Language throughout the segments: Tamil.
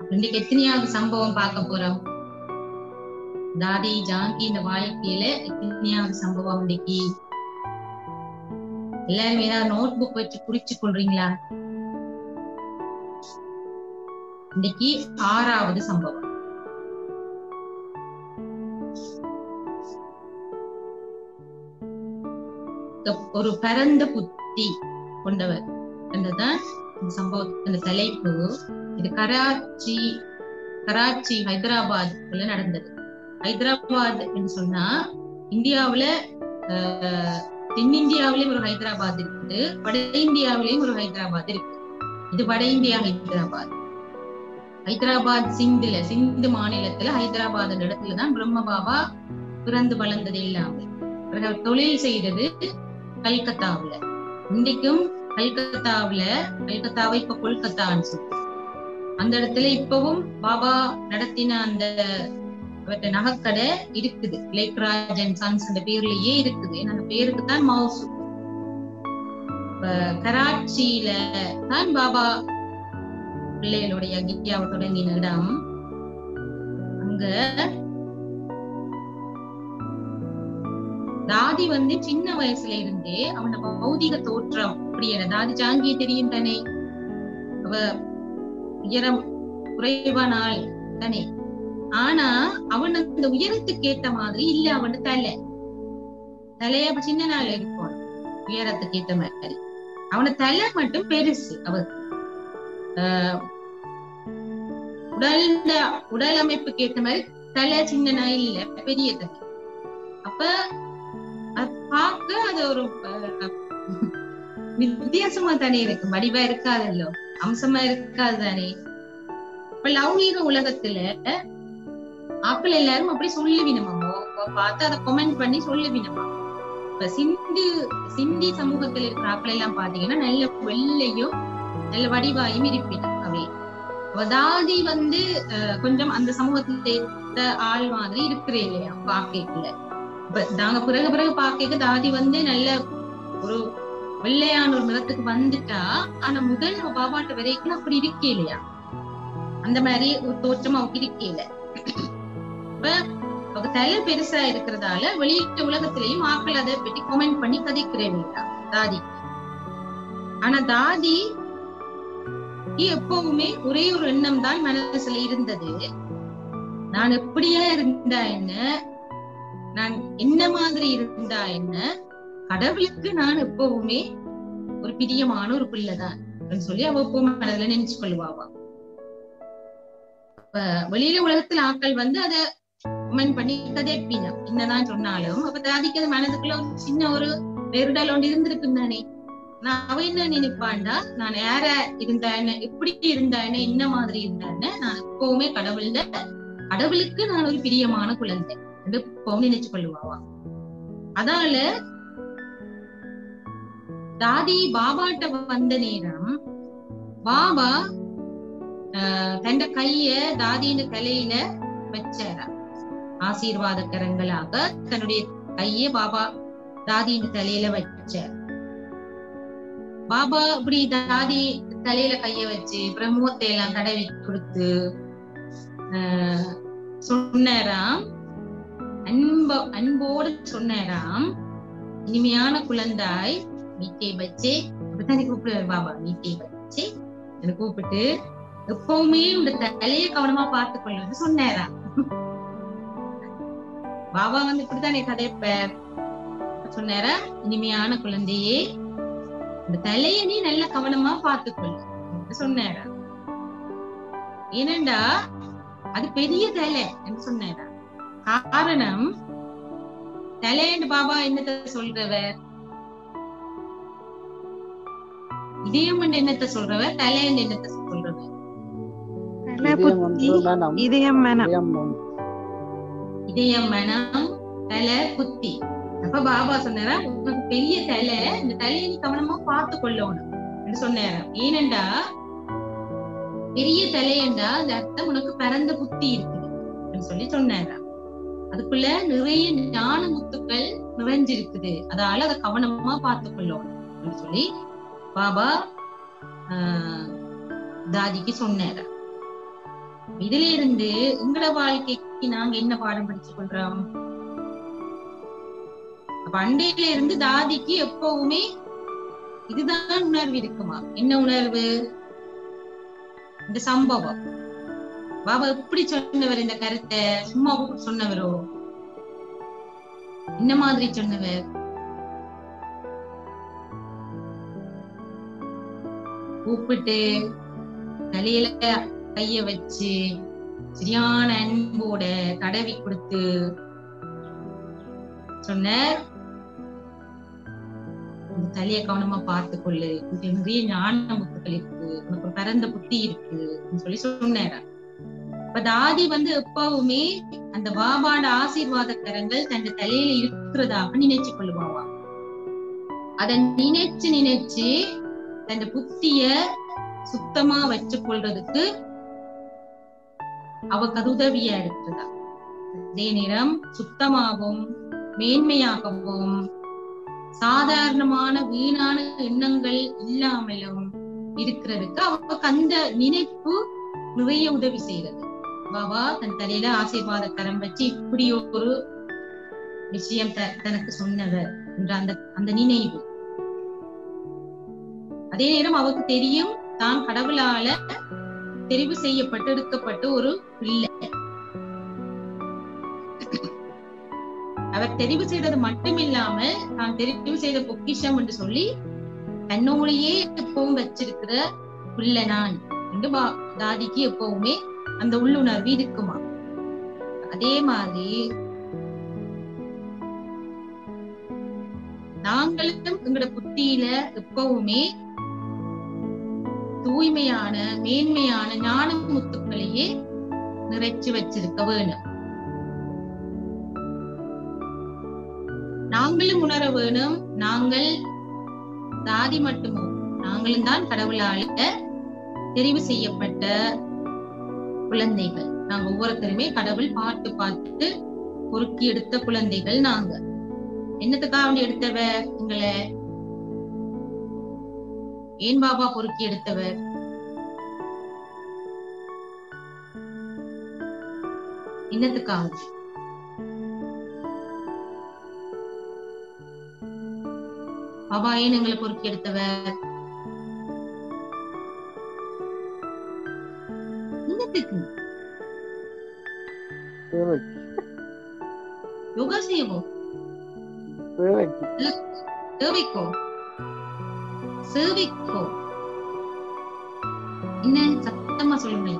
இன்னைக்கு எத்தனையாவது சம்பவம் பார்க்க போறோம் தாடி ஜாங்கி இந்த வாழ்க்கையில எத்தனையாவது சம்பவம் இன்னைக்கு எல்லாரும் ஏதாவது நோட் புக் வச்சு குறிச்சு கொள்றீங்களா இன்னைக்கு ஆறாவது சம்பவம் ஒரு பரந்த புத்தி கொண்டவர் என்றுதான் இந்த சம்பவத்தின் தலைப்பு இது கராச்சி கராச்சி ஹைதராபாத்ல நடந்தது ஹைதராபாத் என்று சொன்னா இந்தியாவுல ஆஹ் தென்னிந்தியாவிலேயும் ஒரு ஹைதராபாத் இருக்குது வட இந்தியாவிலேயும் ஒரு ஹைதராபாத் இருக்கு இது வட இந்தியா ஹைதராபாத் ஹைதராபாத் சிந்துல சிந்து மாநிலத்துல ஹைதராபாத் இடத்துல தான் பிரம்ம பாபா பிறந்து வளர்ந்தது இல்லாமல் அவர் தொழில் செய்தது கல்கத்தாவுல இன்றைக்கும் கல்கத்தாவுல கல்கத்தாவை இப்ப கொல்கத்தான்னு சொல்றோம் அந்த இடத்துல இப்பவும் பாபா நடத்தின அந்த அவர்கிட்ட நகைக்கடை இருக்குது லேக் ராஜ் அண்ட் சன்ஸ் அந்த பேர்லயே இருக்குது ஏன்னா அந்த பேருக்கு தான் மவுசு இப்ப கராச்சியில தான் பாபா பிள்ளைகளுடைய கிட்டியாவை தொடங்கின இடம் அங்க தாதி வந்து சின்ன வயசுல இருந்தே அவன பௌதிக தோற்றம் அப்படியே தாதி ஜாங்கி தெரியும் தானே அவ உயரம் குறைவானால் தானே ஆனா அவன் அந்த உயரத்துக்கு ஏத்த மாதிரி இல்ல அவன் தலை தலைய சின்ன நாள் இருக்கும் உயரத்துக்கு ஏத்த மாதிரி அவன தலை மட்டும் பெருசு அவர் உடல் உடல் அமைப்புக்கு ஏத்த மாதிரி தலை சின்ன நாள் இல்ல பெரிய தலை அப்ப அது பார்க்க அது ஒரு வித்தியாசமா தானே இருக்கு வடிவா இருக்காதல்லோ அம்சமா இருக்காது தானே இப்ப லௌகீக உலகத்துல ஆக்கள் எல்லாரும் அப்படி சொல்லுவினமாமோ பார்த்து அதை கொமெண்ட் பண்ணி சொல்லுவினமா இப்ப சிந்து சிந்தி சமூகத்துல இருக்கிற ஆக்கள் எல்லாம் பாத்தீங்கன்னா நல்ல வெள்ளையும் நல்ல வடிவாயும் இருப்பினும் அவை தாதி வந்து கொஞ்சம் அந்த சமூகத்துல ஆள் மாதிரி இருக்கிறே இல்லையா பாக்கல இப்ப நாங்க பிறகு பிறகு பாக்க தாதி வந்து நல்ல ஒரு வெள்ளையான ஒரு நிறத்துக்கு வந்துட்டா ஆனா முதல் பாபாட்ட வரைக்கும் அப்படி இருக்கே இல்லையா அந்த மாதிரி ஒரு தோற்றம் அவருக்கு இருக்கல இப்ப அவங்க தலை பெருசா இருக்கிறதால வெளியிட்ட உலகத்திலையும் ஆக்கள் அதை பற்றி கமெண்ட் பண்ணி கதைக்கிறேன் தாதி ஆனா தாதி எப்பவுமே ஒரே ஒரு எண்ணம் தான் மனசுல இருந்தது நான் எப்படியா இருந்தா என்ன நான் என்ன மாதிரி இருந்தா என்ன கடவுளுக்கு நான் எப்பவுமே ஒரு பிரியமான ஒரு பிள்ளைதான் சொல்லி அவ எப்பவும் மனதுல நினைச்சு கொள்வாவா வெளியில உலகத்துல ஆக்கள் வந்து அத கமெண்ட் பண்ணி கதைப்பின என்னதான் சொன்னாலும் அப்ப தாதிக்கு அது மனதுக்குள்ள ஒரு சின்ன ஒரு வேறுடல் ஒன்று இருந்திருக்கும் தானே நான் அவ என்ன நினைப்பாண்டா நான் யார இருந்தா என்ன எப்படி இருந்தா என்ன என்ன மாதிரி இருந்தா என்ன நான் எப்பவுமே கடவுள்ல கடவுளுக்கு நான் ஒரு பிரியமான குழந்தை எப்பவும் நினைச்சு கொள்ளுவாவா அதனால தாதி பாபாட்ட வந்த நேரம் பாபா தண்ட கைய தாதியின் தலையில வச்சாரா ஆசீர்வாத கரங்களாக தன்னுடைய கைய பாபா தாதியின் தலையில வச்சார் பாபா இப்படி தாதி தலையில கைய வச்சு பிரம்மத்தை எல்லாம் தடவி கொடுத்து ஆஹ் சொன்னாராம் அன்ப அன்போடு சொன்னாராம் இனிமையான குழந்தாய் மீட்டே பச்சே அப்படித்தானே கூப்பிடுவார் பாபா மீட்டே பச்சே எனக்கு கூப்பிட்டு எப்பவுமே உங்க தலைய கவனமா பார்த்து கொள்வது சொன்னாராம் பாபா வந்து இப்படித்தானே கதைப்பார் சொன்னாரா இனிமையான குழந்தையே இந்த தலைய நீ நல்ல கவனமா பார்த்துக்கொள்ளு சொன்னாரா ஏனண்டா அது பெரிய தலை என்று சொன்னாரா காரணம் தலையண்டு பாபா என்னத்த சொல்றவர் இதயம் என்னத்த சொல்றவர் தலையண்டு என்னத்த சொல்றவர் இதயம் மனம் இதயம் மனம் தலை புத்தி அப்ப பாபா சொன்னாரா உனக்கு பெரிய தலை இந்த தலையை நீ கவனமா பார்த்து கொள்ளணும் சொன்னாரா ஏனண்டா பெரிய தலையண்டா அந்த அர்த்தம் உனக்கு பரந்த புத்தி இருக்குது சொல்லி சொன்னாரா அதுக்குள்ள நிறைய ஞான முத்துக்கள் நிறைஞ்சிருக்குது அதால அதை கவனமா பார்த்து கொள்ளணும் சொல்லி பாபா ஆஹ் தாதிக்கு சொன்னாரா இதுல இருந்து எங்கட வாழ்க்கைக்கு நாங்க என்ன பாடம் படிச்சு கொள்றோம் அப்ப அண்டையில இருந்து தாதிக்கு எப்பவுமே இதுதான் உணர்வு இருக்குமா என்ன உணர்வு இந்த சம்பவம் பாபா எப்படி சொன்னவர் இந்த கருத்தை சும்மா சொன்னவரோ என்ன மாதிரி சொன்னவர் கூப்பிட்டு தலையில கைய வச்சு சரியான அன்போட தடவி கொடுத்து சொன்னார் உன் தலைய கவனமா பார்த்து கொள்ளு உனக்கு நிறைய ஞான முத்துக்கள் இருக்கு உனக்கு ஒரு பரந்த புத்தி இருக்கு சொல்லி சொன்னார் இப்ப தாதி வந்து எப்பவுமே அந்த பாபாட ஆசீர்வாத கரங்கள் தன் தலையில இருக்கிறதாக நினைச்சு கொள்வாவா அத நினைச்சு நினைச்சு தன் புத்திய சுத்தமா வச்சு கொள்றதுக்கு அவக்கு அது உதவியா இருக்கிறதா அதே நேரம் சுத்தமாகவும் மேன்மையாகவும் சாதாரணமான வீணான எண்ணங்கள் இல்லாமலும் இருக்கிறதுக்கு அவக்கு அந்த நினைப்பு நிறைய உதவி செய்யறது பாபா தன் தலையில ஆசீர்வாத கரம் வச்சு இப்படி ஒரு விஷயம் தனக்கு சொன்னவர் என்ற அந்த அந்த நினைவு அதே நேரம் அவருக்கு தெரியும் தான் கடவுளால தெரிவு செய்யப்பட்டு எடுக்கப்பட்ட ஒரு பிள்ளை அவர் தெரிவு செய்தது மட்டுமில்லாமல் தான் தெரிவு செய்த பொக்கிஷம் என்று சொல்லி தன்னோடையே எப்பவும் வச்சிருக்கிற பிள்ளை நான் என்று தாதிக்கு எப்பவுமே அந்த உள்ளுணர்வு இருக்குமா அதே மாதிரி நாங்களும் எங்களோட புத்தியில எப்பவுமே தூய்மையான மேன்மையான ஞான முத்துக்களையே நிறைச்சு வச்சிருக்க வேணும் நாங்களும் உணர வேணும் நாங்கள் தாதி மட்டுமோ நாங்களும் தான் கடவுளால தெரிவு செய்யப்பட்ட குழந்தைகள் நாங்க ஒவ்வொருத்தருமே கடவுள் பார்த்து பார்த்து பொறுக்கி எடுத்த குழந்தைகள் நாங்க என்னத்துக்காக வேண்டி எடுத்தவர் எங்களை ஏன் பாபா பொறுக்கி எடுத்தவர் என்னத்துக்காக பாபா ஏன் எங்களை பொறுக்கி எடுத்தவர் என்னத்துக்கு யோகா செய்வோம் சேவைக்கோ சேவைக்கோ என்ன சத்தமா சொல்லுங்க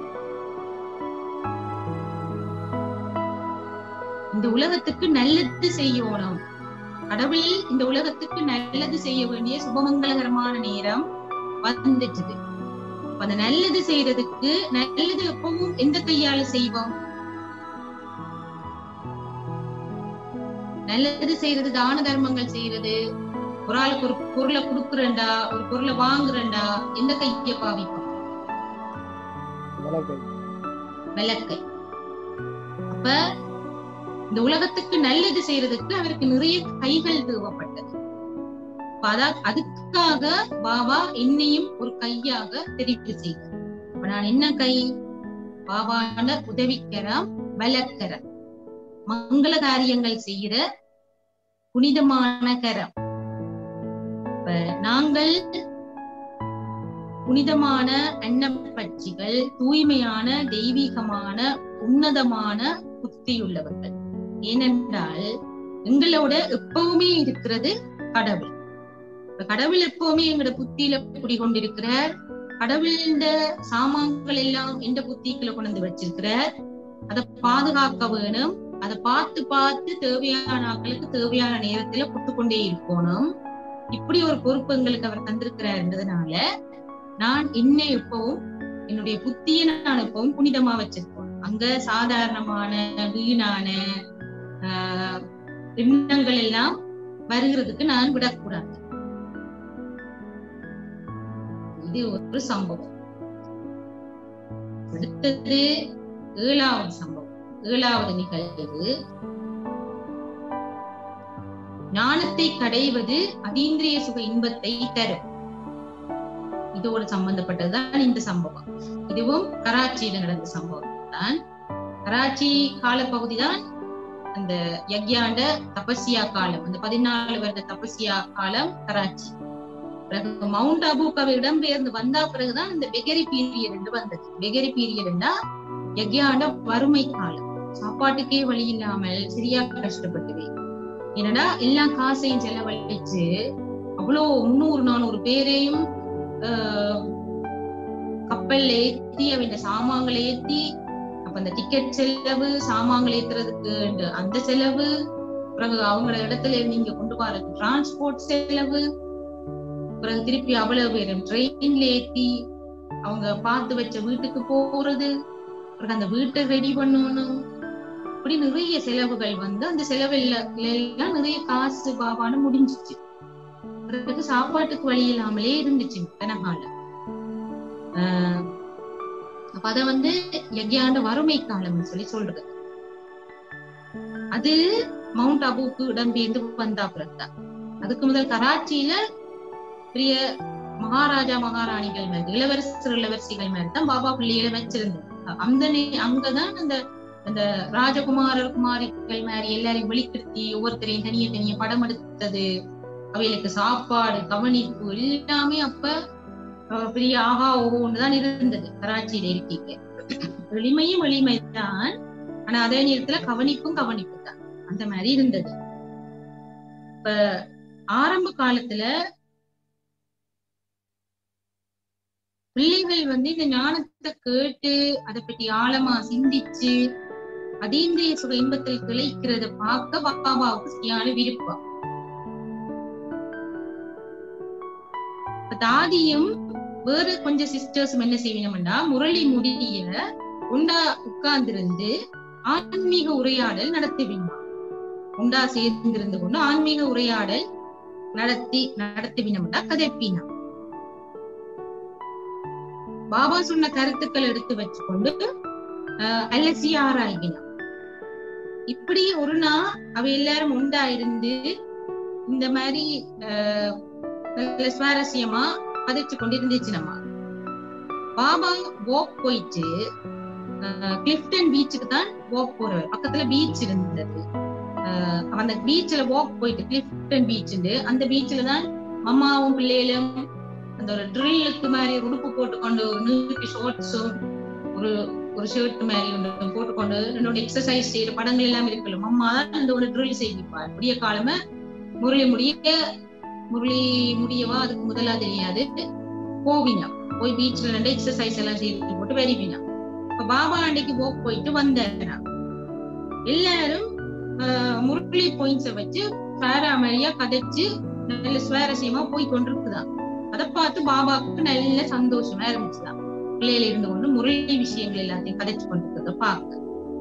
இந்த உலகத்துக்கு நல்லது செய்யணும் கடவுள் இந்த உலகத்துக்கு நல்லது செய்ய வேண்டிய சுபமங்கலகரமான நேரம் வந்துட்டுது அந்த நல்லது செய்யறதுக்கு நல்லது எப்பவும் எந்த கையால செய்வோம் நல்லது செய்யறது தான தர்மங்கள் செய்யறது ஒரு ஆளுக்கு ஒரு பொருளை கொடுக்குறேன்டா ஒரு பொருளை வாங்குறேன்டா எந்த கைய பாவிப்போம் விளக்கை அப்ப இந்த உலகத்துக்கு நல்லது செய்யறதுக்கு அவருக்கு நிறைய கைகள் தேவைப்பட்டது அதுக்காக பாபா என்னையும் ஒரு கையாக தெரிவு செய்தார் அப்ப நான் என்ன கை பாபான உதவிக்கரம் வலக்கரம் மங்கள காரியங்கள் செய்கிற புனிதமான கரம் இப்ப நாங்கள் புனிதமான அன்னப்பட்சிகள் தூய்மையான தெய்வீகமான உன்னதமான புத்தியுள்ளவர்கள் ஏனென்றால் எங்களோட எப்பவுமே இருக்கிறது கடவுள் கடவுள் எப்பவுமே எங்களோட புத்தியில குடிகொண்டிருக்கிறார் கடவுள் இந்த சாமான்கள் எல்லாம் எந்த புத்திக்குள்ள கொண்டு வச்சிருக்கிறார் அதை பாதுகாக்க வேணும் அதை பார்த்து பார்த்து தேவையான ஆட்களுக்கு தேவையான நேரத்துல கொடுத்து கொண்டே இருக்கணும் இப்படி ஒரு பொறுப்பு எங்களுக்கு அவர் தந்திருக்கிறார்ன்றதுனால நான் என்ன எப்பவும் என்னுடைய புத்தியை நான் எப்பவும் புனிதமா வச்சிருக்கோம் அங்க சாதாரணமான வீணான ஆஹ் எண்ணங்கள் எல்லாம் வருகிறதுக்கு நான் விடக்கூடாது இது ஒரு சம்பவம் அடுத்தது ஏழாவது சம்பவம் ஏழாவது நிகழ்வு ஞானத்தை கடைவது அதீந்திரிய சுக இன்பத்தை தரும் இதோடு சம்பந்தப்பட்டதுதான் இந்த சம்பவம் இதுவும் கராச்சியில நடந்த சம்பவம் தான் கராச்சி காலப்பகுதி தான் அந்த யக்யாண்ட தபஸ்யா காலம் அந்த பதினாலு வருட தபஸ்யா காலம் கராச்சி பிறகு மவுண்ட் அபூக்காவை இடம்பெயர்ந்து வந்தா பிறகுதான் இந்த வெகரி பீரியட் என்று வந்தது வெகரி பீரியட்னா யக்யாண்ட வறுமை காலம் சாப்பாட்டுக்கே வழி இல்லாமல் சரியா கஷ்டப்பட்டுவே என்னடா எல்லா காசையும் செலவழிச்சு அவ்வளோ முன்னூறு நானூறு பேரையும் ஆஹ், கப்பல்ல ஏத்தி அவன் சாமான்களை ஏத்தி அப்ப அந்த டிக்கெட் செலவு சாமான்கள் ஏத்துறதுக்கு and அந்த செலவு பிறகு அவங்கள இடத்துல நீங்க கொண்டு வர டிரான்ஸ்போர்ட் செலவு பிறகு திருப்பி அவ்வளவு பேரும் ட்ரெயின்ல ஏத்தி அவங்க பார்த்து வச்ச வீட்டுக்கு போறது பிறகு அந்த வீட்டை ரெடி பண்ணணும் இப்படி நிறைய செலவுகள் வந்து அந்த செலவு எல்லாம் எல்லாம் நிறைய காசு பாபான்னு முடிஞ்சிச்சு பிறகு சாப்பாட்டுக்கு வழி இல்லாமலே இருந்துச்சு கனகாலம் ஆஹ் அப்ப அத வந்து யக்யாண்ட வறுமை காலம்னு சொல்லி சொல்றது அது மவுண்ட் அபுக்கு இடம்பெயர்ந்து வந்தா பிறகுதான் அதுக்கு முதல் கராச்சியில பெரிய மகாராஜா மகாராணிகள் மாதிரி இளவரசர் இளவரசிகள் மாதிரி தான் பாபா பிள்ளைகளை வச்சிருந்தது அந்த நே- அங்கதான் அந்த அந்த ராஜகுமாரர் குமாரிகள் மாதிரி எல்லாரையும் வெளிப்படுத்தி ஒவ்வொருத்தரையும் தனிய தனிய படம் எடுத்தது அவைகளுக்கு சாப்பாடு கவனிப்பு எல்லாமே அப்ப அஹ், பெரிய ஆகா ஓஹோன்னு தான் இருந்தது கராச்சியில இருக்கீங்க எளிமையும் எளிமைதான் ஆனா அதே நேரத்துல கவனிப்பும் கவனிப்பு தான் அந்த மாதிரி இருந்தது இப்ப ஆரம்ப காலத்துல பிள்ளைகள் வந்து இந்த ஞானத்தை கேட்டு அதை பத்தி ஆழமா சிந்திச்சு அதீந்திரிய சுக இன்பத்தில் திளைக்கிறத பார்க்க பாபாவுக்கு சரியான விருப்பம் இப்ப தாதியும் வேற கொஞ்சம் சிஸ்டர்ஸும் என்ன செய்வினோம்னா முரளி முடிய உண்டா உட்கார்ந்திருந்து ஆன்மீக உரையாடல் நடத்துவீங்க உண்டா சேர்ந்திருந்து கொண்டு ஆன்மீக உரையாடல் நடத்தி நடத்துவினோம்னா கதைப்பினா பாபா சொன்ன கருத்துக்கள் எடுத்து வச்சுக்கொண்டு அஹ், அலசி ஆராய்கினான் இப்படி ஒரு நாள் அவ எல்லாரும் உண்டா இருந்து இந்த மாதிரி அஹ், நல்ல சுவாரஸ்யமா கதைச்சு கொண்டு இருந்துச்சு நம்ம பாபா வாக் போயிட்டு கிளிஃப்டன் பீச்சுக்கு தான் வாக் போறவர் பக்கத்துல பீச் இருந்தது அஹ், அந்த பீச்ல வாக் போயிட்டு கிளிஃப்டன் பீச் அந்த பீச்ல தான் அம்மாவும் பிள்ளைகளும் அந்த ஒரு ட்ரில்லுக்கு மாதிரி ஒரு உடுப்பு போட்டுக்கொண்டு ஒரு நீட்டு ஷார்ட்ஸும் ஒரு ஒரு ஷர்ட் மாதிரி ஒன்று போட்டுக்கொண்டு என்னோட எக்ஸசைஸ் செய்யற படங்கள் எல்லாம் இருக்குல்ல அம்மா தான் அந்த ஒரு ட்ரில் செய்விப்பார் விடிய காலம முரளி முடிய முரளி முடியவா அதுக்கு முதலா தெரியாது போவினா போய் பீச்ல ரெண்டு எக்ஸசைஸ் எல்லாம் செய்து போட்டு வருவினா இப்ப பாபா அன்னைக்கு போக் போயிட்டு வந்தாரா எல்லாரும் ஆஹ், முரளி பாயிண்ட்ஸ வச்சு பாராமரியா கதைச்சு நல்ல சுவாரஸ்யமா போய் கொண்டிருக்குதான் அதை பார்த்து பாபாவுக்கு நல்ல சந்தோஷமா இருந்துச்சுதான் பிள்ளையில இருந்து கொண்டு முரளி விஷயங்கள் எல்லாத்தையும் கதைச்சு கொண்டிருக்கிறத பார்க்க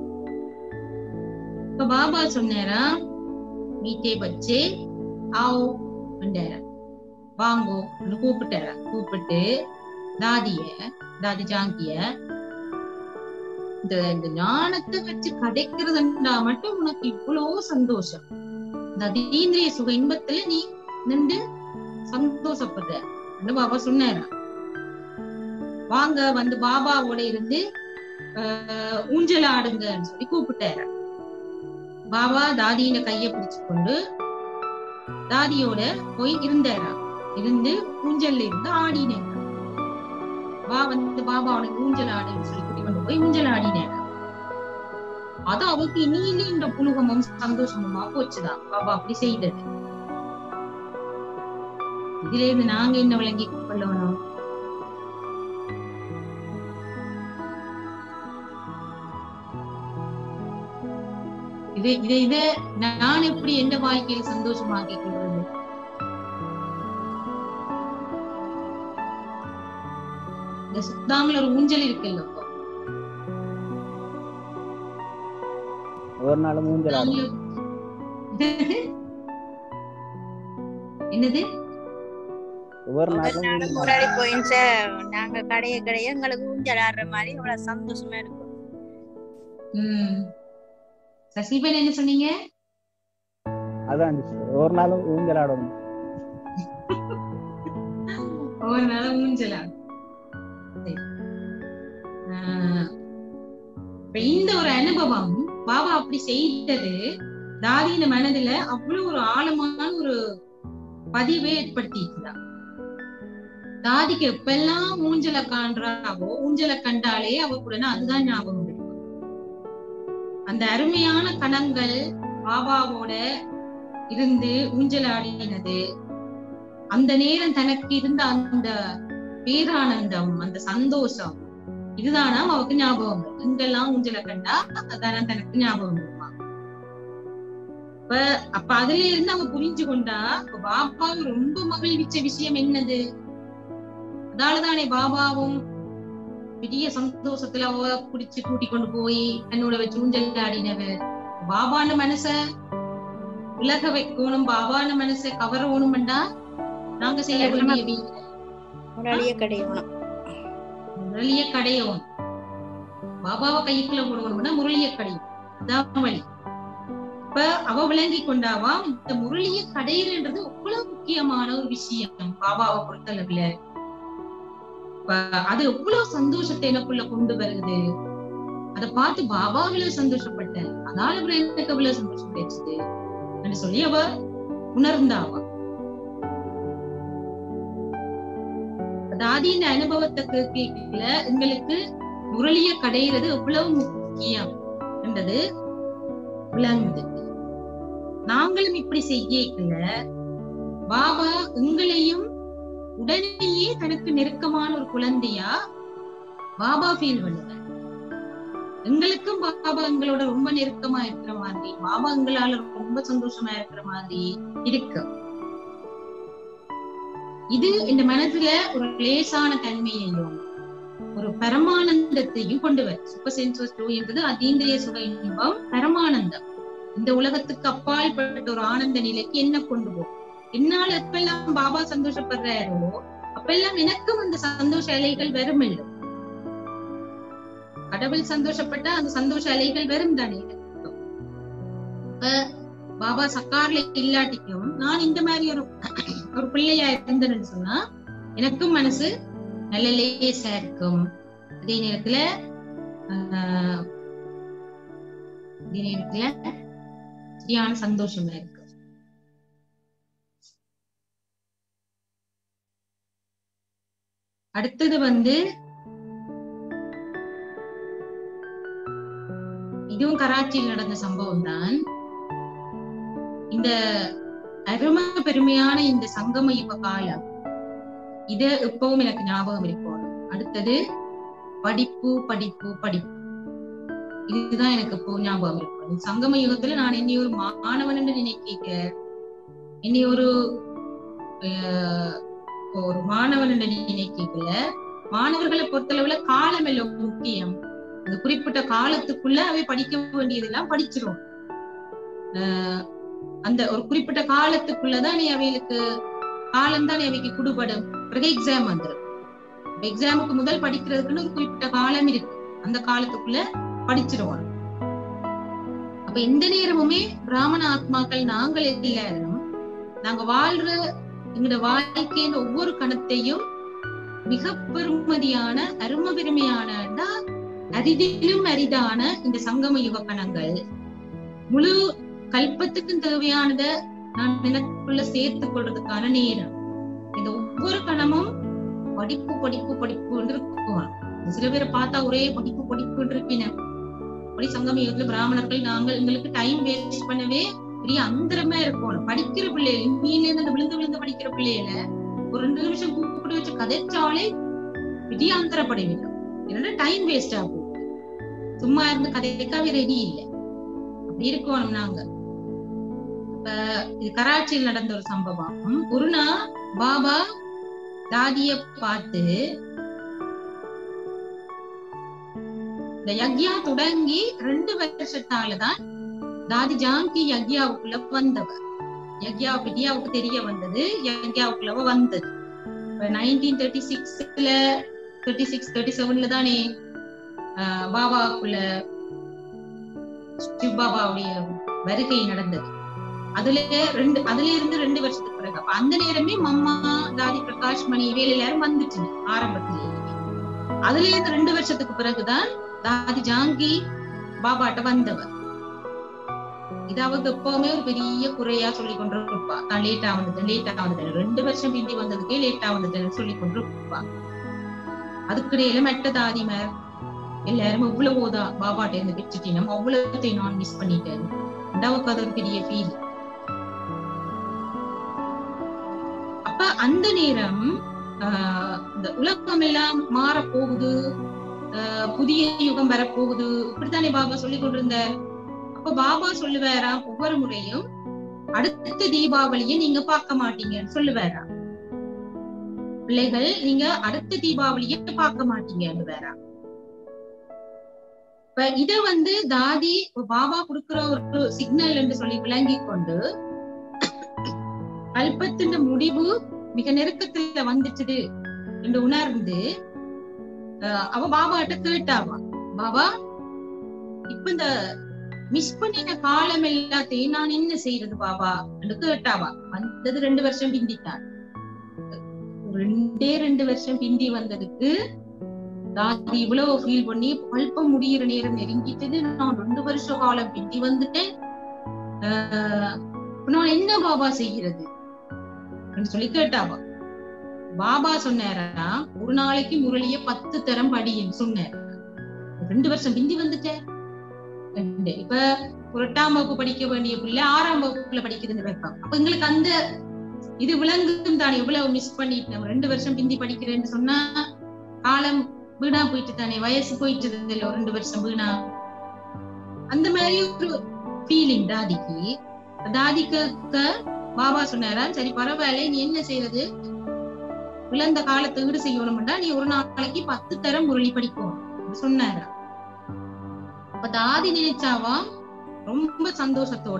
இப்ப பாபா சொன்னாரா மீட்டே பச்சே ஆவோ வந்தாரா வாங்கோ கூப்பிட்டாரா கூப்பிட்டு தாதிய தாதி ஜாங்கிய இந்த இந்த ஞானத்தை வச்சு கதைக்கிறதுண்டா மட்டும் உனக்கு இவ்வளவு சந்தோஷம் இந்த அதீந்திரிய சுக இன்பத்துல நீ நின்று சந்தோஷப்படுற என்று பாபா சொன்னாரா வாங்க வந்து பாபாவோட இருந்து ஆஹ், ஊஞ்சல் ஆடுங்கன்னு சொல்லி கூப்பிட்டாரு பாபா தாதியின கைய பிடிச்சு கொண்டு தாதியோட போய் இருந்தாரா இருந்து ஊஞ்சல்ல இருந்து ஆடினாரா வா வந்து பாபா அவனுக்கு ஊஞ்சல் ஆடுன்னு சொல்லி கூட்டி கொண்டு போய் ஊஞ்சல் ஆடினாரா அது அவருக்கு இனியிலே இந்த புலுகமும் சந்தோஷமுமா போச்சுதான் பாபா அப்படி செய்தது இதுல இருந்து நாங்க என்ன விளங்கி கொள்ளணும் இது இதை இத நான் எப்படி எந்த வாழ்க்கையில் சந்தோஷமாக்கிக் கொள்வது இந்த சுத்தாமல் ஒரு ஊஞ்சல் இருக்குல்ல ஒரு நாளும் ஊஞ்சல் ஆடும் என்னது ஒவ்வொரு நாளும் நாளும் ஊஞ்சல் முரளி போயின்ஸ நாங்க கடைய கடைய எங்களுக்கு ஊஞ்சல் ஆடுற மாதிரி அவ்வளவு சந்தோஷமா இருக்கும் உம் சசிபன் என்ன சொன்னீங்க அதான் ஒரு நாளும் ஊஞ்சல் ஆடணும் ஒரு நாள் ஊஞ்சலா சரி. ஆஹ் இப்ப இந்த ஒரு அனுபவம் பாபா அப்படி செய்தது தாதியின் மனதுல அவ்வளவு ஒரு ஆழமான ஒரு பதிவை ஏற்படுத்தி இருந்தா தாதிக்கு எப்பெல்லாம் ஊஞ்சலை காண்றாவோ ஊஞ்சலை கண்டாலே அவ கூட அதுதான் ஞாபகம் இருக்கும் அந்த அருமையான கணங்கள் பாபாவோட இருந்து ஊஞ்சலாடினது அந்த நேரம் தனக்கு இருந்த அந்த பேரானந்தம் அந்த சந்தோஷம் இதுதானா அவக்கு ஞாபகம் வரும். எங்கெல்லாம் ஊஞ்சலை கண்டா அதான தனக்கு ஞாபகம் வருமா அப்ப அப்ப அதுல இருந்து அவ புரிஞ்சு கொண்டா அப்ப பாபாவை ரொம்ப மகிழ்விச்ச விஷயம் என்னது அதாலதானே பாபாவும் பெரிய சந்தோஷத்துல அவ பிடிச்சு கூட்டி கொண்டு போய் தன்னோட வச்சு ஊஞ்சல் ஆடினவர் பாபான மனச உலக வைக்கணும் பாபான மனசை கவரணும்டா நாங்க செய்ய வேண்டிய வி- முரளிய கிடையணும் முரளிய கடையும் பாபாவை கைக்குள்ள போடணும்னா முரளிய கடையும் அதான் வழி இப்ப அவ விளங்கி கொண்டாவா இந்த முரளிய கடையிறன்றது அவ்வளவு முக்கியமான ஒரு விஷயம் பாபாவை பொறுத்தளவுல இப்ப அது எவ்வளவு சந்தோஷத்தை எனக்குள்ள கொண்டு வருது அதை பார்த்து பாபா அவ்வளவு சந்தோஷப்பட்டேன் அதனால அப்புறம் எனக்கு அவ்வளவு சந்தோஷம் கிடைச்சது என்று சொல்லி அவ உணர்ந்தாவா தாதி இந்த அனுபவத்தை கேட்கல எங்களுக்கு முரளிய கடையிறது எவ்வளவு முக்கியம் என்றது விளங்குது நாங்களும் இப்படி செய்யல பாபா எங்களையும் உடனேயே தனக்கு நெருக்கமான ஒரு குழந்தையா பாபா ஃபீல் பண்ணுவார் எங்களுக்கும் பாபா எங்களோட ரொம்ப நெருக்கமா இருக்கிற மாதிரி பாபா எங்களால ரொம்ப சந்தோஷமா இருக்கிற மாதிரி இருக்கு இது இந்த மனதுல ஒரு லேசான தன்மையையும் ஒரு பரமானந்தத்தையும் கொண்டு வரும் சூப்பர் சென்சுவஸ் டூ என்பது அதீந்திரிய சுக இன்பம் பரமானந்தம் இந்த உலகத்துக்கு அப்பால் பட்ட ஒரு ஆனந்த நிலைக்கு என்ன கொண்டு போகும் என்னால எப்பெல்லாம் பாபா சந்தோஷப்படுறாரோ அப்பெல்லாம் எனக்கும் அந்த சந்தோஷ அலைகள் வரும் இல்லை கடவுள் சந்தோஷப்பட்டா அந்த சந்தோஷ அலைகள் வரும் தானே இப்ப பாபா சக்கார்ல இல்லாட்டிக்கும் நான் இந்த மாதிரி ஒரு ஒரு பிள்ளையா இருந்தேன்னு சொன்னா எனக்கும் மனசு நல்ல லேசா இருக்கும் அதே நேரத்துல ஆஹ், அதே நேரத்துல சரியான சந்தோஷமா இருக்கு அடுத்தது வந்து இதுவும் கராச்சியில் நடந்த சம்பவம் தான் இந்த அருமை பெருமையான இந்த சங்கம யுக காலம் இது இப்பவும் எனக்கு ஞாபகம் இருக்கும் அடுத்தது படிப்பு படிப்பு படிப்பு இதுதான் எனக்கு இப்போ ஞாபகம் இருக்கும் இந்த சங்கம யுகத்துல நான் என்னை ஒரு மாணவன் என்று நினைக்க என்னை ஒரு ஆஹ், ஒரு மாணவன் என்று நினைக்கல மாணவர்களை பொறுத்தளவுல காலம் எல்லாம் முக்கியம் அந்த குறிப்பிட்ட காலத்துக்குள்ள அவை படிக்க வேண்டியதெல்லாம் படிச்சிரும் ஆஹ், அந்த ஒரு குறிப்பிட்ட காலத்துக்குள்ளதான் நீ அவைகளுக்கு காலம் தான் அவைக்கு குடுபடும் பிறகு எக்ஸாம் வந்துடும் எக்ஸாமுக்கு முதல் படிக்கிறதுக்குன்னு ஒரு குறிப்பிட்ட காலம் இருக்கு அந்த காலத்துக்குள்ள படிச்சிருவோம் அப்ப எந்த நேரமுமே பிராமண ஆத்மாக்கள் நாங்கள் எல்லாரும் நாங்க வாழ்ற எங்களோட வாழ்க்கையின் ஒவ்வொரு கணத்தையும் மிக பெருமதியான அரும பெருமையான அரிதிலும் அரிதான இந்த சங்கம யுக கணங்கள் முழு கல்பத்துக்கும் தேவையானத நான் எனக்குள்ள சேர்த்து கொள்றதுக்கான நேரம் இந்த ஒவ்வொரு கணமும் படிப்பு படிப்பு படிப்பு இருக்குவான் சில பேரை பார்த்தா ஒரே படிப்பு படிப்பு இருப்பின அப்படி சங்கம யுகத்துல பிராமணர்கள் நாங்கள் எங்களுக்கு டைம் வேஸ்ட் பண்ணவே பெரிய அந்தரமா இருக்கணும் படிக்கிற பிள்ளைகள் மீன்ல இருந்து அந்த விழுந்து விழுந்து படிக்கிற பிள்ளைகள ஒரு ரெண்டு நிமிஷம் கூப்பிட்டு வச்சு கதைச்சாலே பெரிய அந்தரப்படைவில்லை என்னன்னா டைம் வேஸ்ட் ஆகும் சும்மா இருந்து கதைக்காவே ரெடி இல்லை அப்படி இருக்கணும் நாங்க இப்ப இது கராச்சியில் நடந்த ஒரு சம்பவம் ஒரு நாள் பாபா தாதிய பார்த்து இந்த யக்யா தொடங்கி ரெண்டு வருஷத்தாலதான் தாதி ஜாங்கி யக்யாவுக்குள்ள வந்தவர் யக்யா வித்யாவுக்கு தெரிய வந்தது யக்யாவுக்குள்ள வந்தது நைன்டீன் தேர்ட்டி சிக்ஸ்ல தேர்ட்டி சிக்ஸ் தேர்ட்டி செவன்ல தானே ஆஹ் பாபாவுக்குள்ள சிவ் பாபாவுடைய வருகை நடந்தது அதுல ரெண்டு அதுல இருந்து ரெண்டு வருஷத்துக்கு பிறகு அப்ப அந்த நேரமே மம்மா தாதி பிரகாஷ் மணி இவையில எல்லாரும் வந்துச்சுங்க ஆரம்பத்திலேயே அதுல இருந்து ரெண்டு வருஷத்துக்கு பிறகுதான் தாதி ஜாங்கி பாபாட்ட வந்தவர் இது அவருக்கு எப்பவுமே ஒரு பெரிய குறையா சொல்லி கொண்டு இருப்பா நான் லேட்டா வந்துட்டேன் லேட்டா வந்துட்டேன் ரெண்டு வருஷம் பிந்தி வந்ததுக்கே லேட்டா வந்துட்டேன்னு சொல்லி கொண்டு இருப்பா அதுக்கிடையில மெட்ட தாதிமார் எல்லாரும் இவ்வளவுதா பாபாட்ட இருந்து பெற்றுட்டீங்க நம்ம அவ்வளவுத்தையும் நான் மிஸ் பண்ணிட்டேன் அவருக்கு அது ஒரு பெரிய ஃபீல் அப்ப அந்த நேரம் ஆஹ் இந்த உலகம் எல்லாம் மாற போகுது ஆஹ் புதிய யுகம் வரப்போகுது இப்படித்தானே பாபா சொல்லி கொண்டிருந்தார் அப்ப பாபா சொல்லுவாராம் ஒவ்வொரு முறையும் அடுத்த தீபாவளியை நீங்க பார்க்க மாட்டீங்கன்னு சொல்லுவாராம் பிள்ளைகள் நீங்க அடுத்த தீபாவளியை பார்க்க மாட்டீங்கன்னு வேறா இப்ப இத வந்து தாதி பாபா கொடுக்கிற ஒரு சிக்னல் என்று சொல்லி விளங்கி கொண்டு கல்பத்தின் முடிவு மிக நெருக்கத்துல வந்துச்சுது என்று உணர்ந்து அஹ் அவ பாபாட்ட கேட்டாவா பாபா இப்ப இந்த மிஸ் பண்ணின காலம் எல்லாத்தையும் நான் என்ன செய்யறது பாபா என்று கேட்டாவா வந்தது ரெண்டு வருஷம் பிந்தித்தான் ரெண்டே ரெண்டு வருஷம் பிந்தி வந்ததுக்கு தாதி இவ்வளவு ஃபீல் பண்ணி கல்பம் முடியிற நேரம் நெருங்கிட்டது நான் ரெண்டு வருஷ காலம் பிந்தி வந்துட்டேன் ஆஹ் நான் என்ன பாபா செய்கிறது சொல்லி கேட்டாவா பாபா சொன்னாரா ஒரு நாளைக்கு முரளிய பத்து தரம் படின்னு சொன்னார் ரெண்டு வருஷம் பிந்தி வந்துட்டேன் இப்ப ஒரு எட்டாம் வகுப்பு படிக்க வேண்டிய பிள்ளை ஆறாம் வகுப்புல படிக்குதுன்னு வைப்பாங்க அப்ப எங்களுக்கு அந்த இது விளங்கும் தானே எவ்வளவு மிஸ் பண்ணிட்டு நம்ம ரெண்டு வருஷம் பிந்தி படிக்கிறேன்னு சொன்னா காலம் வீணா போயிட்டு தானே வயசு போயிட்டு இல்ல ஒரு ரெண்டு வருஷம் வீணா அந்த மாதிரி ஒரு ஃபீலிங் தாதிக்கு தாதிக்கு பாபா சொன்னாரா சரி பரவாயில்ல நீ என்ன செய்யறது இழந்த காலத்தை ஈடு செய்யணும்டா நீ ஒரு நாளைக்கு பத்து தரம் முரளி படிக்கும் சொன்னாரா அப்ப தாதி நினைச்சாவா ரொம்ப சந்தோஷத்தோட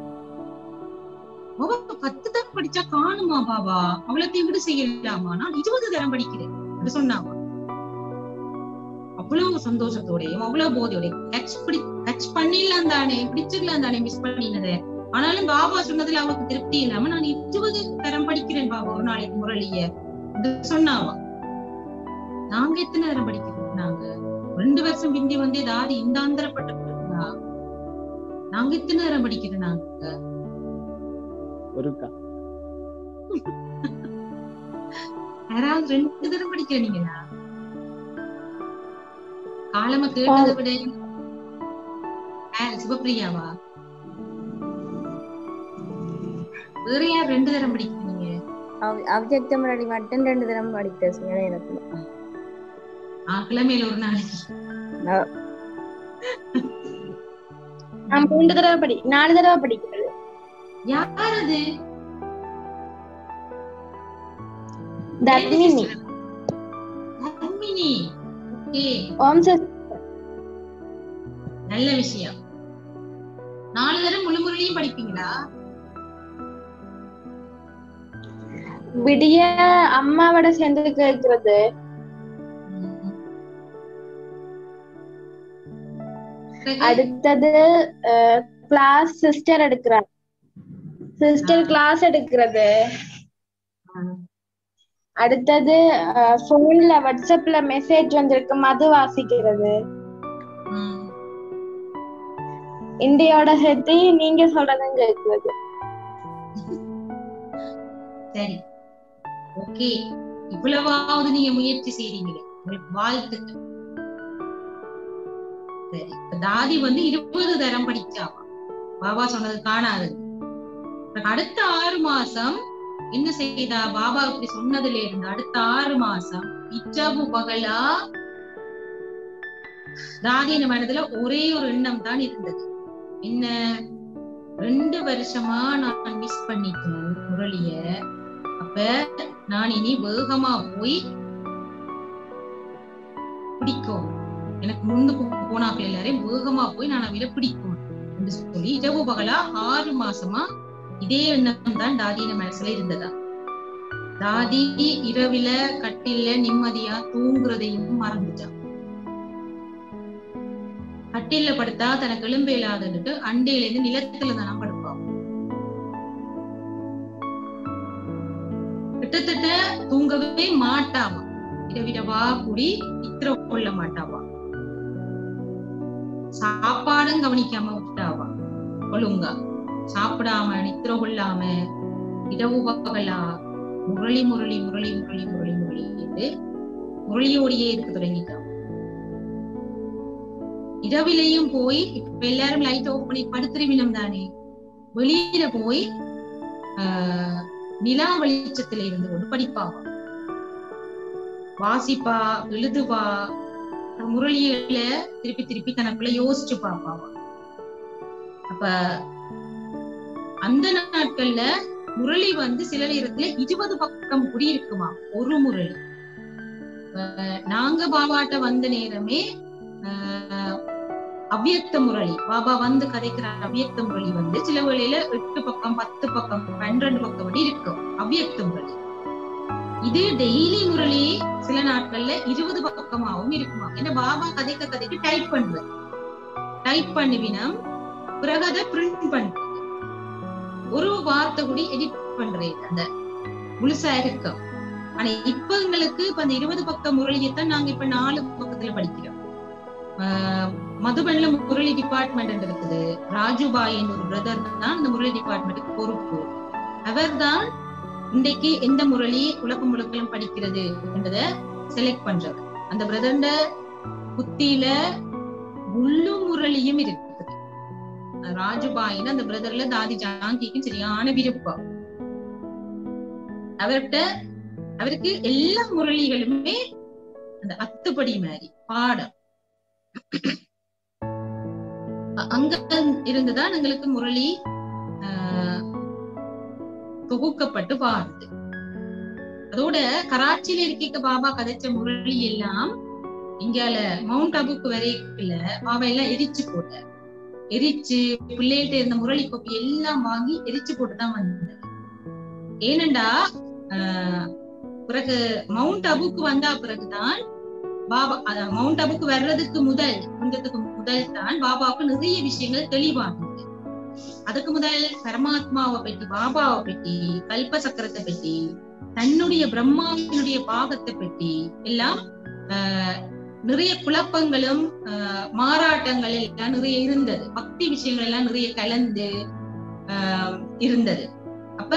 பத்து தரம் படிச்சா காணுமா பாபா அவ்வளத்தையும் விட செய்யலாமா நான் இருபது தரம் படிக்கிறேன் சொன்னாவா அவ்வளவு சந்தோஷத்தோடையும் அவ்வளவு போதையோட கட்ச் பிடி கட்ச் பண்ணிடலாம் தானே பிடிச்சிடலாம் தானே மிஸ் பண்ணினது ஆனாலும் பாபா சொன்னதுல அவருக்கு திருப்தி இல்லாம நான் இருபது தரம் படிக்கிறேன் பாபா ஒரு நாளைக்கு முரளிய சொன்னாவா நாங்க எத்தனை தரம் படிக்கிறோம் நாங்க ரெண்டு வருஷம் பிந்தி வந்து ஏதாவது இந்த ஆந்திரப்பட்டு நாங்க எத்தனை தரம் படிக்கிறோம் நாங்க ஒருக்கா யாராவது ரெண்டு தரம் படிக்கிறீங்களா காலம கேட்டதை விட சிவப்பிரியாவா வேற யார் ரெண்டு தரம் படிக்கிறீங்க அப்ஜெக்ட் முன்னாடி மட்டும் ரெண்டு தரம் படிக்க சில நேரத்துல கிழமையில ஒரு நாளைக்கு நான் மூன்று தடவை படி நாலு தடவை படிக்கிறது யார் அது தர்மினி தர்மினி ஓகே ஓம் சஸ் நல்ல விஷயம் நாலு தரம் முழு முரளியும் படிப்பீங்களா விடிய அம்மாவோட சேர்ந்து கேட்கிறது அடுத்தது கிளாஸ் சிஸ்டர் எடுக்கிறார் சிஸ்டர் கிளாஸ் எடுக்கிறது அடுத்தது போன்ல வாட்ஸ்அப்ல மெசேஜ் வந்திருக்கு மது வாசிக்கிறது இந்தியோட சேர்த்து நீங்க சொல்றதும் கேட்கிறது சரி ஓகே இவ்வளவாவது நீங்க முயற்சி செய்றீங்களே உங்களுக்கு வாழ்த்துக்கள் சரி தாதி வந்து இருபது தரம் படிச்சாவா பாபா சொன்னது காணாது அடுத்த ஆறு மாசம் என்ன செய்தா பாபா இப்படி சொன்னதுல இருந்து அடுத்த ஆறு மாசம் இச்சபு பகலா தாதியின் மனதுல ஒரே ஒரு எண்ணம் தான் இருந்தது என்ன ரெண்டு வருஷமா நான் மிஸ் பண்ணிட்டேன் முரளிய அப்ப நான் இனி வேகமா போய் பிடிக்கும் எனக்கு முன்னுக்கு போனாக்கள் எல்லாரையும் வேகமா போய் நான் அவளை பிடிக்கும் என்று சொல்லி இரவு பகலா ஆறு மாசமா இதே எண்ணம் தான் தாதியின் மனசுல இருந்ததா தாதி இரவில கட்டில நிம்மதியா தூங்குறதையும் மறந்துட்டான் கட்டில படுத்தா தனக்கு எலும்பு இல்லாதுன்னுட்டு அண்டையில இருந்து நிலத்துல தானே படுப்பான் கிட்டத்தட்ட தூங்கவே மாட்டாவா இரவிரவா கூடி நித்திர கொள்ள மாட்டாவா சாப்பாடு சாப்பாடும் கவனிக்காம விட்டாவா ஒழுங்கா சாப்பிடாம நித்திர கொள்ளாம இரவு பகலா முரளி முரளி முரளி முரளி முரளி முரளி என்று முரளியோடையே இருக்க தொடங்கிட்டான் இரவிலையும் போய் இப்ப எல்லாரும் லைட் ஆஃப் பண்ணி படுத்துருவினம் தானே வெளியில போய் ஆஹ் நிலா வெளிச்சத்துல இருந்து கொண்டு படிப்பாவா வாசிப்பா எழுதுவா முரளியில திருப்பி திருப்பி தனக்குள்ள யோசிச்சு பாப்பாவா அப்ப அந்த நாட்கள்ல முரளி வந்து சில நேரத்துல இருபது பக்கம் குடி இருக்குமா ஒரு முரளி அஹ் நாங்க பாபாட்ட வந்த நேரமே ஆஹ் அவ்வியக்த முரளி பாபா வந்து கதைக்கிற அவ்வியக்த முரளி வந்து சில வேளையில எட்டு பக்கம் பத்து பக்கம் பன்னிரண்டு பக்கம் வரை இருக்கும் அவ்வியக்த முரளி இது டெய்லி முரளி சில நாட்கள்ல இருபது பக்கமாவும் இருக்குமா ஏன்னா பாபா கதைக்க கதைக்கு டைப் பண்றது டைப் பண்ணுவினம் பிறகு அதை பிரிண்ட் பண்றது ஒரு வார்த்தை கூட எடிட் பண்றேன் அந்த முழுசா இருக்கும் ஆனா இப்ப எங்களுக்கு இப்ப அந்த இருபது பக்க முரளியத்தான் நாங்க இப்ப நாலு பக்கத்துல படிக்கிறோம் ஆஹ் மதுபன்ல முரளி டிபார்ட்மெண்ட் இருக்குது ராஜுபாயின் ஒரு பிரதர் தான் அந்த முரளி டிபார்ட்மெண்ட்டுக்கு பொறுப்பு அவர்தான் இன்றைக்கு எந்த முரளி உலகம் முழுக்களும் படிக்கிறது என்பதை செலக்ட் பண்றது அந்த பிரதர்ட புத்தியில முள்ளு முரளியும் இருக்குது ராஜுபாயின் அந்த பிரதர்ல தாதி ஜாங்கிக்கு சரியான விருப்பம் அவர்கிட்ட அவருக்கு எல்லா முரளிகளுமே அந்த அத்துப்படி மாதிரி பாடம் அ- அங்க இருந்துதான் எங்களுக்கு முரளி ஆஹ், தொகுக்கப்பட்டு பாருது அதோட கராச்சியில இருக்க பாபா கதைச்ச முரளி எல்லாம் இங்கால மவுண்ட் அபுக்கு வரைக்குள்ள பாபா எல்லாம் எரிச்சு போட்ட எரிச்சு பிள்ளைகிட்ட இருந்த முரளி கோப்பி எல்லாம் வாங்கி எரிச்சு போட்டுதான் வந்தது ஏனண்டா ஆஹ், பிறகு மவுண்ட் அபுக்கு வந்தா பிறகுதான் பாபா அஹ், மவுண்ட் அபுக்கு வர்றதுக்கு முதல் கொஞ்சத்துக்கு முதல் தான் பாபாவுக்கு நிறைய விஷயங்கள் தெளிவானது அதுக்கு முதல் பரமாத்மாவை பற்றி பாபாவை பற்றி கல்ப சக்கரத்தை பற்றி தன்னுடைய பிரம்மாவினுடைய பாகத்தை பற்றி எல்லாம் ஆஹ், நிறைய குழப்பங்களும் ஆஹ், மாறாட்டங்கள் எல்லாம் நிறைய இருந்தது பக்தி விஷயங்கள் எல்லாம் நிறைய கலந்து ஆஹ், இருந்தது அப்ப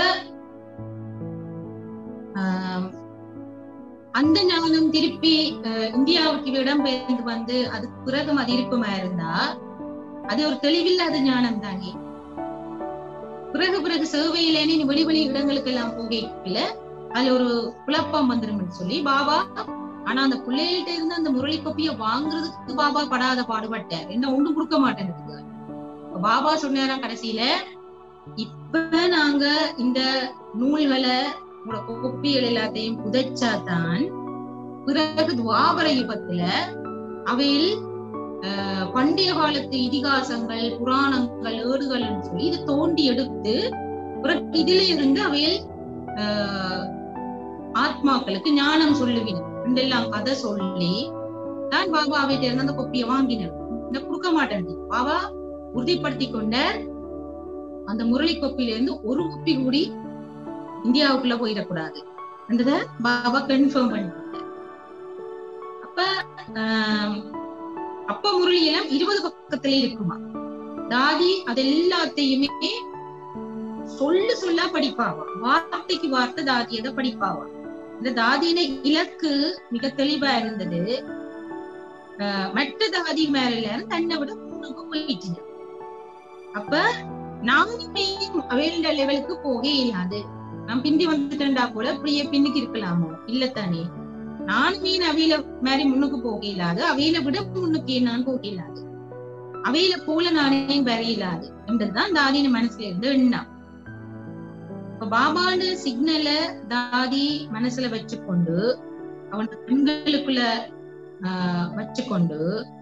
ஆஹ், அந்த ஞானம் திருப்பி அஹ், இந்தியாவுக்கு இடம்பெயர்ந்து வந்து அதுக்கு பிறகும் அது இருப்புமா இருந்தா அது ஒரு தெளிவில்லாத ஞானம் தானே பிறகு பிறகு சேவையிலேனே நீ வெளி வெளி இடங்களுக்கு எல்லாம் போகல அதுல ஒரு குழப்பம் வந்துரும் சொல்லி பாபா ஆனா அந்த பிள்ளைகிட்ட இருந்து அந்த முரளி கொப்பிய வாங்குறதுக்கு பாபா படாத பாடுபட்டார் என்ன ஒண்ணும் கொடுக்க மாட்டேன்னு பாபா சொன்னாராம் கடைசியில இப்ப நாங்க இந்த நூல்களை உங்களோட கொப்பிகள் எல்லாத்தையும் புதைச்சாதான் பிறகு துவாபர யுகத்துல அவையில் ஆஹ், பண்டைய காலத்து இதிகாசங்கள் புராணங்கள் ஏடுகள் சொல்லி இது தோண்டி எடுத்து பிறகு இதுல இருந்து அவையில் ஆஹ், ஆத்மாக்களுக்கு ஞானம் சொல்லுவின ரெண்டெல்லாம் கதை சொல்லி தான் பாபா அவைகிட்ட இருந்து அந்த கொப்பியை வாங்கினர் இந்த கொடுக்க மாட்டேன் பாபா உறுதிப்படுத்தி கொண்ட அந்த முரளி கொப்பில இருந்து ஒரு கொப்பி கூடி இந்தியாவுக்குள்ள போயிடக்கூடாது என்றத பாபா கன்ஃபார்ம் பண்ணிட்டார் அப்ப ஆஹ், அப்ப முரளி எல்லாம் இருபது பக்கத்துல இருக்குமா தாதி அது எல்லாத்தையுமே சொல்லு சொல்லா படிப்பாவா வார்த்தைக்கு வார்த்தை தாதி அதை படிப்பாவா இந்த தாதியின இலக்கு மிக தெளிவா இருந்தது ஆஹ், மற்ற தாதி மேல தன்னை விட முன்னுக்கு போயிட்டு அப்ப நானுமே அவையோட லெவலுக்கு போக இயலாது நான் பிந்தி வந்துட்டேன்டா போல இப்படியே பின்னுக்கு இருக்கலாமோ இல்லத்தானே நானுமே அவையில மாதிரி முன்னுக்கு போக இயலாது அவையில விட முன்னுக்கு நான் போக இயலாது அவையில போல நானே வர இயலாது என்றதுதான் தாதியின் மனசுல இருந்து எண்ணம் இப்ப பாபான சிக்னல தாதி மனசுல வச்சுக்கொண்டு அவன் கண்களுக்குள்ள ஆஹ் வச்சுக்கொண்டு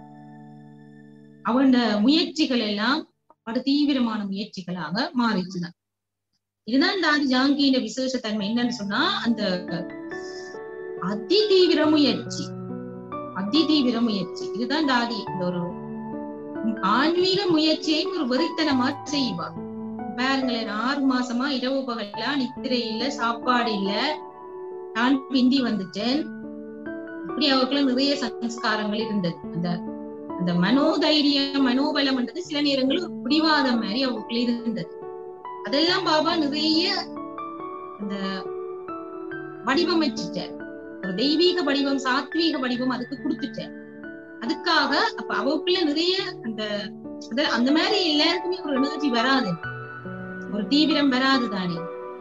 அவன் முயற்சிகள் எல்லாம் படு தீவிரமான முயற்சிகளாக மாறிச்சுதான் இதுதான் தாதி ஜாங்கியின் விசேஷத்தன்மை என்னன்னு சொன்னா அந்த அதி தீவிர முயற்சி அதி தீவிர முயற்சி இதுதான் தாதி இந்த ஒரு ஆன்மீக முயற்சியை ஒரு வெறித்தனமா செய்வா பாருங்களேன் ஆறு மாசமா இரவு பகலா நித்திரை இல்ல சாப்பாடு இல்ல நான் பிந்தி வந்துட்டேன் இப்படி அவருக்குள்ள நிறைய சம்ஸ்காரங்கள் இருந்தது அந்த அந்த மனோதைரியம் மனோபலம்ன்றது சில நேரங்கள் ஒரு பிடிவாதம் மாதிரி அவங்களுக்குள்ள இருந்தது அதெல்லாம் பாபா நிறைய அந்த வடிவமைச்சிட்டார் ஒரு தெய்வீக வடிவம் சாத்வீக வடிவம் அதுக்கு கொடுத்துட்டார் அதுக்காக அப்ப அவக்குள்ள நிறைய அந்த அது- அந்த மாதிரி எல்லாருக்குமே ஒரு எனர்ஜி வராது ஒரு தீவிரம் வராது தானே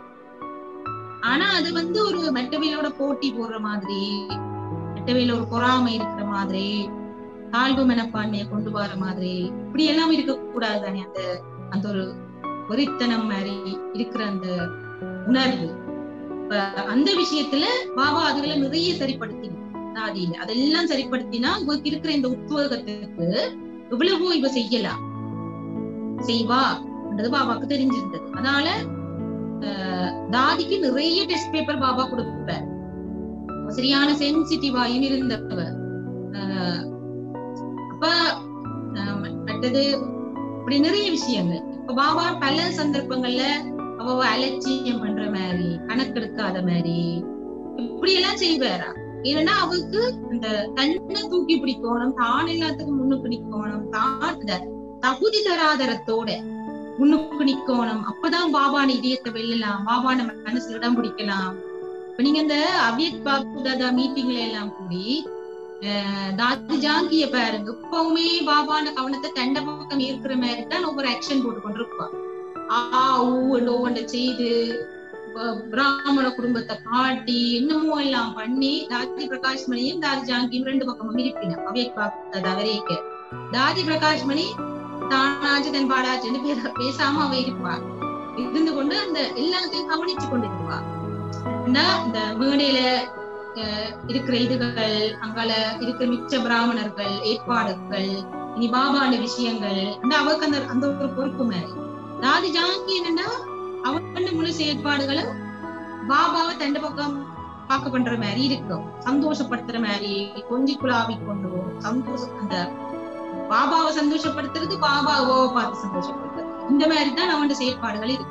ஆனா அது வந்து ஒரு மெட்டவையிலோட போட்டி போடுற மாதிரி மெட்டவையில ஒரு பொறாமை இருக்கிற மாதிரி தாழ்வு மனப்பான்மையை கொண்டு வர மாதிரி இப்படி எல்லாம் இருக்க கூடாது தானே அந்த அந்த ஒரு வெறித்தனம் மாதிரி இருக்கிற அந்த உணர்வு இப்ப அந்த விஷயத்துல பாபா அதுகளை நிறைய சரிப்படுத்தினார் தாதியில அதெல்லாம் சரிப்படுத்தினா உங்களுக்கு இருக்கிற இந்த உத்வேகத்துக்கு எவ்வளவோ இவ செய்யலாம் செய்வா என்றது பாபாக்கு தெரிஞ்சிருந்தது அதனால ஆஹ், தாதிக்கு நிறைய டெஸ்ட் பேப்பர் பாபா கொடுப்பார் அவ சரியான சென்சிட்டிவாயும் இருந்தவ ஆஹ், அப்ப ஆஹ், மற்றது இப்படி நிறைய விஷயங்கள் இப்ப பாபா பல சந்தர்ப்பங்கள்ல அவ அவ அலட்சியம் பண்ற மாதிரி கணக்கெடுக்காத மாதிரி இப்படி எல்லாம் செய்வாரா ஏன்னா அவருக்கு அந்த தன்னை தூக்கி பிடிக்கணும் தான் எல்லாத்துக்கும் முன்னுக்கு நிக்கணும் தான் அந்த தகுதி தராதரத்தோட முன்னுக்கு நிக்கணும் அப்பதான் பாபான இதயத்தை வெல்லலாம் பாபான மனசுல இடம் பிடிக்கலாம் இப்ப நீங்க இந்த அவ்யத் பாபுதாதா மீட்டிங்ல எல்லாம் கூடி அஹ், தாதி ஜாங்கிய பாருங்க இப்பவுமே பாபான கவனத்தை தண்ட பக்கம் இருக்கிற மாதிரி தான் ஒவ்வொரு ஆக்ஷன் போட்டு கொண்டிருப்பா ஆ ஊ ஒவ்வொன்றை செய்து ப- பிராமண குடும்பத்தை காட்டி என்னமோ எல்லாம் பண்ணி தாதி பிரகாஷ் மணியும் தாதி ஜாங்கியும் ரெண்டு பக்கமும் இருப்பின அவ்யத் பாபுதாதா வரைக்க தாதி பிரகாஷ் மணி தானாச்சு தன் பாடாச்சுன்னு பேச- பேசாம அவ இருப்பா இருந்து கொண்டு அந்த எல்லாத்தையும் கவனிச்சு கொண்டு இருப்பா ஏன்னா இந்த மேடையில அஹ், இருக்கிற இதுகள் அங்கால இருக்கிற மிச்ச பிராமணர்கள் ஏற்பாடுகள் இனி பாபான விஷயங்கள் அந்த அவருக்கு அந்த அந்த ஒரு பொறுப்பு மாதிரி தாதி ஜாங்கி என்னன்னா அவன் முழு செயற்பாடுகளும் பாபாவை தண்ட பக்கம் பார்க்க பண்ற மாதிரி இருக்கும் சந்தோஷப்படுத்துற மாதிரி கொஞ்சி குழாவி கொண்டு சந்தோஷம் அந்த பாபாவை சந்தோஷப்படுத்துறது பாபாவோ பார்த்து சந்தோஷப்படுத்துறது இந்த மாதிரி தான் அவனோட செயற்பாடுகள் இருக்கு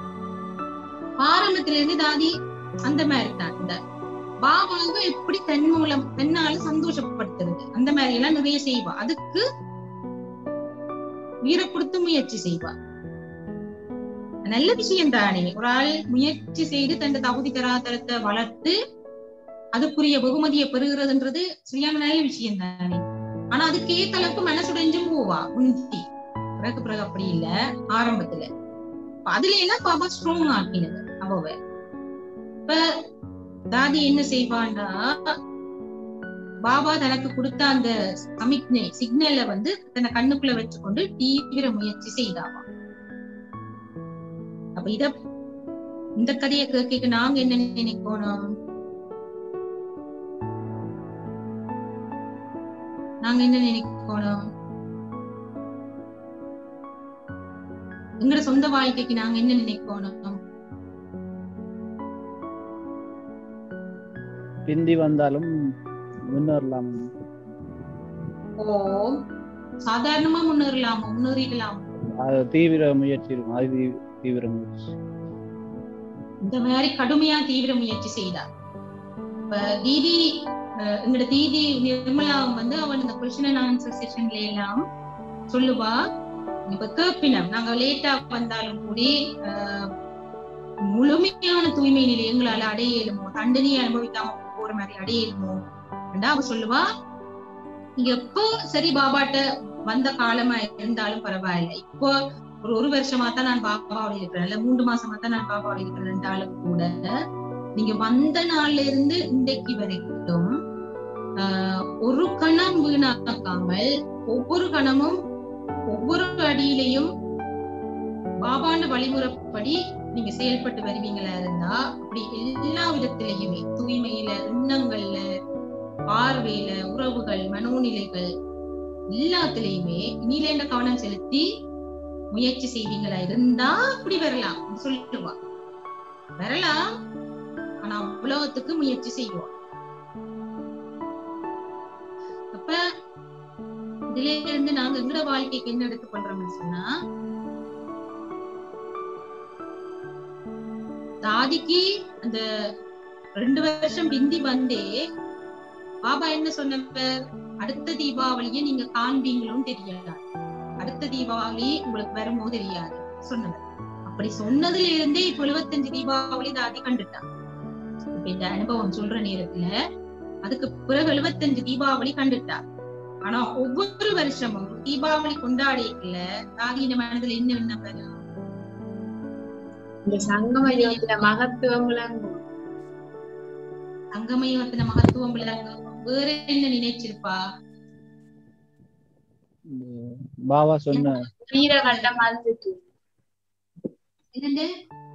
ஆரம்பத்துல இருந்து தாதி அந்த மாதிரி தான் இந்த பாபாவை எப்படி தன் மூலம் தன்னால சந்தோஷப்படுத்துறது அந்த மாதிரி எல்லாம் நிறைய செய்வா அதுக்கு உயிரை கொடுத்து முயற்சி செய்வா நல்ல விஷயம் தானே ஒரு ஆள் முயற்சி செய்து தன் தகுதி தராதரத்தை வளர்த்து அதுக்குரிய வெகுமதியை பெறுகிறதுன்றது சரியான நல்ல விஷயம் தானே ஆனா அதுக்கு ஏத்த அளவுக்கு மனசுடைஞ்சும் போவா உந்தி பிறகு பிறகு அப்படி இல்ல ஆரம்பத்துல அப்ப அதுல எல்லாம் பாபா ஸ்ட்ராங் ஆக்கினது அவ இப்ப தாதி என்ன செய்வான்னா பாபா தனக்கு கொடுத்த அந்த சமிக்ஞை சிக்னலை வந்து தன்னை கண்ணுக்குள்ள வச்சுக்கொண்டு தீவிர முயற்சி செய்தாவா அப்ப இத இந்த கதையை கேட்க நாங்க என்ன நினைக்கணும் நாங்க என்ன நினைக்கணும் எங்கட சொந்த வாழ்க்கைக்கு நாங்க என்ன நினைக்கணும் பிந்தி வந்தாலும் முன்னேறலாம் ஓ சாதாரணமா முன்னேறலாமோ முன்னேறிடலாமோ அது தீவிர முயற்சி இருக்கும் அது தீ- தீவிர முயற்சி இந்த மாதிரி கடுமையா தீவிர முயற்சி செய்தார் இப்ப தீதி அஹ், எங்களோட தீதி நிர்மலா வந்து அவன் இந்த கொஸ்டின் அண்ட் ஆன்சர் செஷன்ல எல்லாம் சொல்லுவா இப்ப கேப்பினம் நாங்க லேட்டா வந்தாலும் கூடி அஹ், முழுமையான தூய்மை நிலை எங்களால அடைய இயலுமோ தண்டனையை அனுபவிக்காம போற மாதிரி அடைய இயலுமோ என்றா அவ சொல்லுவா நீங்க எப்போ சரி பாபாட்ட வந்த காலமா இருந்தாலும் பரவாயில்லை இப்போ ஒரு ஒரு வருஷமா தான் நான் பாபாவோட இருக்கிறேன் இல்ல மூன்று மாசமா தான் நான் பாபாவோட இருக்கிறேன்றாலும் கூட நீங்க வந்த நாள்ல இருந்து இன்றைக்கு வரைக்கும் ஆஹ், ஒரு கணம் வீணாக்காமல் ஒவ்வொரு கணமும் ஒவ்வொரு அடியிலையும் பாபாண்ட வழிமுறைப்படி நீங்க செயல்பட்டு வருவீங்களா இருந்தா அப்படி எல்லா விதத்திலையுமே தூய்மையில எண்ணங்கள்ல பார்வையில உறவுகள் மனோநிலைகள் எல்லாத்துலயுமே நீலேண்ட கவனம் செலுத்தி முயற்சி செய்வீங்களா இருந்தா அப்படி வரலாம் சொல்லுவா வரலாம் ஆனா உலகத்துக்கு முயற்சி செய்வோம் அப்ப இதுல இருந்து நாங்க எங்கட வாழ்க்கைக்கு என்ன எடுத்துக்கொள்றோம்னு சொன்னா தாதிக்கு அந்த ரெண்டு வருஷம் பிந்தி வந்தே பாபா என்ன சொன்னவர் அடுத்த தீபாவளியை நீங்க காண்பீங்களும் தெரியாது அடுத்த தீபாவளி உங்களுக்கு வருமோ தெரியாது சொன்னவர் அப்படி சொன்னதுல இருந்தே இப்ப எழுபத்தஞ்சு தீபாவளி தாதி கண்டுட்டான் இப்ப இந்த அனுபவம் சொல்ற நேரத்துல அதுக்கு பிறகு எழுபத்தஞ்சு தீபாவளி கண்டுட்டா ஆனா ஒவ்வொரு வருஷமும் தீபாவளி கொண்டாடிக்கல தாதியின் மனதுல என்ன என்ன வரும் இந்த சங்கம யோகத்துல மகத்துவம் விளங்கும் சங்கமயத்தின மகத்துவம் விளங்கும் வேற என்ன நினைச்சிருப்பா இந்த பாபா சொன்ன வீரகண்டம் வந்துட்டு என்னண்டு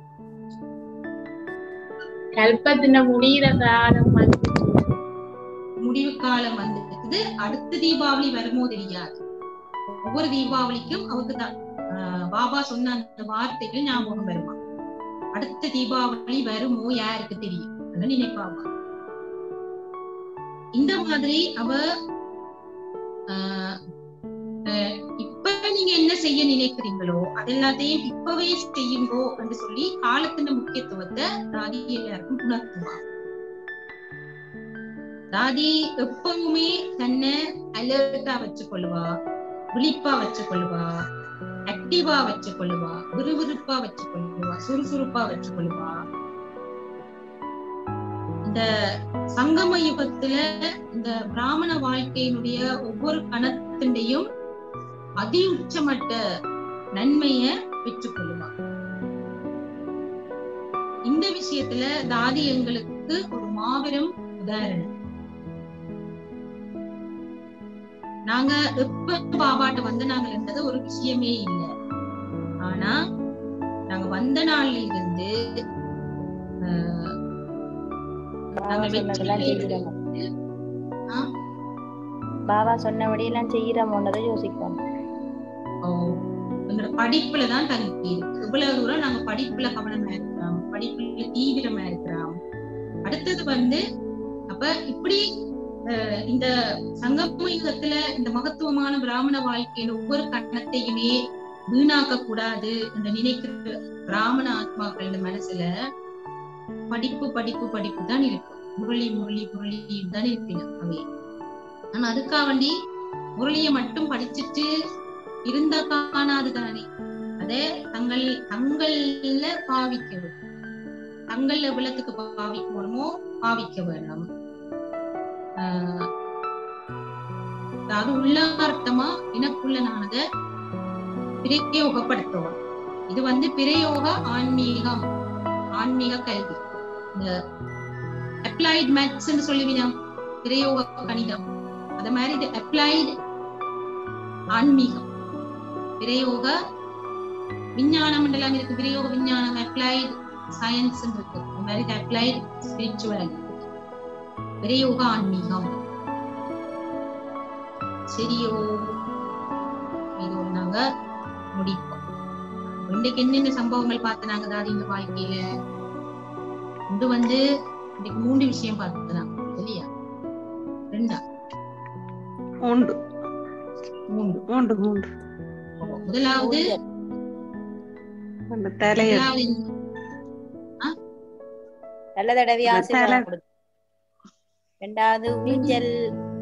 கல்பத்தின முடிகிற காலம் வந்துட்டு முடிவு காலம் வந்திருக்குது அடுத்த தீபாவளி வருமோ தெரியாது ஒவ்வொரு தீபாவளிக்கும் அவருக்கு தான் ஆஹ் பாபா சொன்ன அந்த வார்த்தைகள் ஞாபகம் வருமா அடுத்த தீபாவளி வருமோ யாருக்கு தெரியும் அப்படின்னு நினைப்பாவா இந்த மாதிரி அவ ஆஹ் ஆஹ் இப்ப நீங்க என்ன செய்ய நினைக்கிறீங்களோ அது எல்லாத்தையும் இப்பவே செய்யுங்கோ என்று சொல்லி காலத்தின் முக்கியத்துவத்தை ராதி எல்லாருக்கும் உணர்த்துவா ராதி எப்பவுமே தன்னை அலர்ட்டா வச்சு கொள்ளுவா விழிப்பா வச்சு கொள்ளுவா ஆக்டிவா வச்சு கொள்ளுவா விறுவிறுப்பா வச்சு கொள்ளுவா சுறுசுறுப்பா வச்சு கொள்ளுவா இந்த சங்கம யுகத்துல இந்த பிராமண வாழ்க்கையினுடைய ஒவ்வொரு கணத்தின்டையும் அதி உச்சமட்ட நன்மைய பெற்றுக்கொள்ளுவா இந்த விஷயத்துல தாதி எங்களுக்கு ஒரு மாபெரும் உதாரணம் நாங்க எப்ப பாபாட்ட வந்து நாங்க இருந்தது ஒரு விஷயமே இல்லை ஆனா நாங்க வந்த நாள்ல இருந்து ஆஹ், நாங்க சொன்னதெல்லாம் வெற்றியில செய்கிறோம் ஆ? பாபா சொன்னபடி எல்லாம் செய்யறோம்ன்றதை யோசிக்கணும் ஓ, எங்களோட படிப்புல தான் தங்கி இருக்கு இவ்வளவு தூரம் நாங்க படிப்புல கவனமா இருக்கிறோம் படிப்புல தீவிரமா இருக்கிறோம் அடுத்தது வந்து அப்ப இப்படி அஹ், இந்த சங்கம யுகத்துல இந்த மகத்துவமான பிராமண வாழ்க்கையில ஒவ்வொரு கணத்தையுமே வீணாக்க கூடாது என்று நினைக்கிற பிராமண ஆத்மாக்கள் மனசுல படிப்பு படிப்பு படிப்பு தான் இருக்கும் முரளி முரளி முரளி தான் இருக்கணும் அவை ஆனா அதுக்காக வேண்டி முரளிய மட்டும் படிச்சுட்டு இருந்தா காணாது தானே அதே தங்கள் தங்கள்ல பாவிக்க வேண்டும் தங்கள் எவ்வளத்துக்கு பாவிக்கணுமோ பாவிக்க வேணும் ஆஹ் அதாவது உள்ளார்த்தமா எனக்குள்ள நானத பிரயோகப்படுத்துவோம் இது வந்து பிரயோக ஆன்மீகம் ஆன்மீக கல்வி இந்த அப்ளைட் மேத்ஸ் சொல்லுவீங்க பிரயோக கணிதம் அத மாதிரி இது அப்ளைடு ஆன்மீகம் பிரயோக விஞ்ஞானம் எல்லாம் இருக்கு பிரயோக விஞ்ஞானம் அப்ளைடு சயின்ஸ் இருக்கு இந்த மாதிரி அப்ளைடு ஸ்பிரிச்சுவல் பிரயோக ஆன்மீகம் சரியோ இது நாங்க முடிப்போம் இன்றைக்கு என்னென்ன சம்பவங்கள் பார்த்து நாங்க தாதி இந்த வாழ்க்கையில இது வந்து இன்னைக்கு மூன்று விஷயம் பார்த்தோம் இல்லையா ரெண்டா மூன்று மூன்று மூன்று மூன்று முதலாவது அந்த தலைய முதலாவது நல்ல தடவை இந்த ஆசீர்வாதம் தலை- கொடுத்து ரெண்டாவது ஊஞ்சல்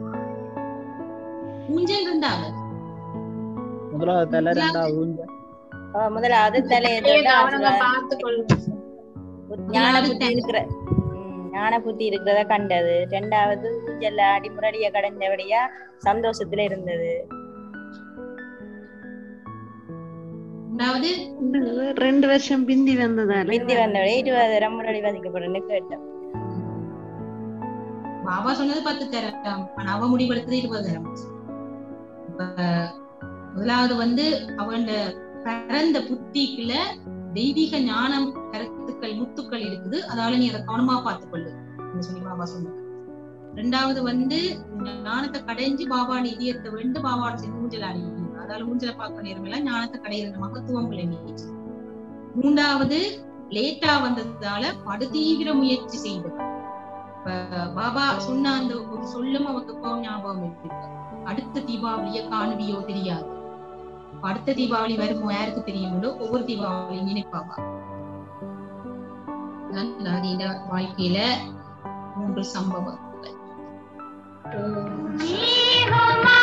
ஊஞ்சல் ரெண்டாவது முதலாவது தலை ரெண்டாவது ஊஞ்சல் அஹ் முதலாவது தலையை தொட்டு ஆசீர்வாதம் பார்த்து கொள்ளுங்க ஞான முதலாவது புத்தி தலை. இருக்கிற ம், ஞான புத்தி இருக்கிறத கண்டது ரெண்டாவது ஊஞ்சல்ல அடிமுரடிய கடைஞ்சபடியா சந்தோஷத்துல இருந்தது ரெண்டாவது ரெண்டு வருஷம் பிந்தி வந்ததால பிந்தி வந்தபடியே இருபது முரடி வதிக்கப்படுன்னு கேட்டோம் பாபா சொன்னது பத்து தரம் ஆனா அவ முடிவெடுத்தது இருபது தரம் இப்ப முதலாவது வந்து அவன் பிறந்த புத்திக்குள்ள தெய்வீக ஞானம் கருத்துக்கள் முத்துக்கள் இருக்குது அதால நீ அதை கவனமா பார்த்துக்கொள்ளு அப்படின்னு சொல்லி பாபா சொன்னார் ரெண்டாவது வந்து இந்த ஞானத்தை கடைஞ்சு பாபா இதயத்தை வெண்டு பாபாவோட சேர்ந்து ஊஞ்சல் ஆடி அதால ஊஞ்சலை பார்க்க நேரம் எல்லாம் ஞானத்தை கடையிற மகத்துவம் விளங்கிச்சு மூன்றாவது லேட்டா வந்ததால படுதீவிர முயற்சி செய்தது இப்ப பாபா சொன்ன அந்த ஒரு சொல்லும் அவருக்கு இப்போ ஞாபகம் இருக்கு அடுத்த தீபாவளிய காணுவியோ தெரியாது இப்ப அடுத்த தீபாவளி வருமோ யாருக்கு தெரியுமோ ஒவ்வொரு தீபாவளி நினைப்பாவா அதான் தாதியோட வாழ்க்கையில மூன்று சம்பவங்கள் மேகமா